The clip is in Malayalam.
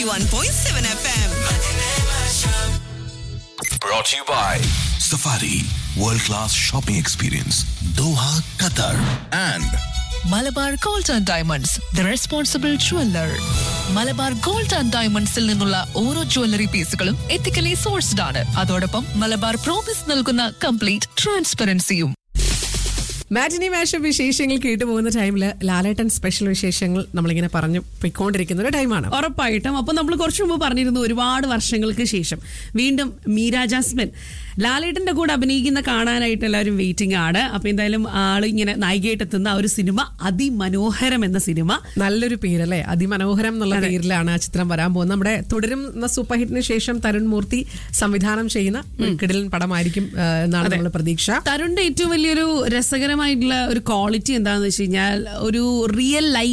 91.7 FM. Brought to you by Safari World Class Shopping Experience Doha, Qatar and Malabar gold and diamonds the responsible jeweller Malabar gold and ഡയമണ്ട്സിൽ നിന്നുള്ള ഓരോ ജ്വല്ലറി പീസുകളും എത്തിക്കലി സോഴ്സ്ഡ് ആണ് അതോടൊപ്പം മലബാർ പ്രോമിസ് നൽകുന്ന കംപ്ലീറ്റ് ട്രാൻസ്പെറൻസിയും മാറ്റിനി മാഷപ്പ് വിശേഷങ്ങൾ കേട്ടു പോകുന്ന ടൈമിൽ ലാലേട്ടൻ സ്പെഷ്യൽ വിശേഷങ്ങൾ നമ്മളിങ്ങനെ പറഞ്ഞു പോയിക്കൊണ്ടിരിക്കുന്ന ഒരു ടൈമാണ് ഉറപ്പായിട്ടും അപ്പൊ നമ്മൾ കുറച്ചു മുമ്പ് പറഞ്ഞിരുന്നു ഒരുപാട് വർഷങ്ങൾക്ക് ശേഷം വീണ്ടും മീര ജാസ്മിൻ ലാലേട്ടന്റെ കൂടെ അഭിനയിക്കുന്ന കാണാനായിട്ട് എല്ലാവരും വെയിറ്റിംഗ് ആണ് അപ്പൊ എന്തായാലും ആള് ഇങ്ങനെ നായികയായിട്ട് എത്തുന്ന ആ ഒരു സിനിമ അതിമനോഹരം എന്ന സിനിമ നല്ലൊരു പേരല്ലേ അതിമനോഹരം എന്നുള്ള പേരിലാണ് ആ ചിത്രം വരാൻ പോകുന്നത് നമ്മുടെ തുടരും എന്ന സൂപ്പർ ഹിറ്റിന് ശേഷം തരുൺ മൂർത്തി സംവിധാനം ചെയ്യുന്ന ഒരു കിടിലൻ പടമായിരിക്കും ആ, എന്നാണ് നമ്മുടെ പ്രതീക്ഷ തരുണിന്റെ ഏറ്റവും വലിയൊരു രസകരമായിട്ടുള്ള ഒരു ക്വാളിറ്റി എന്താണെന്ന് വെച്ച് കഴിഞ്ഞാൽ ഒരു റിയൽ ലൈഫ്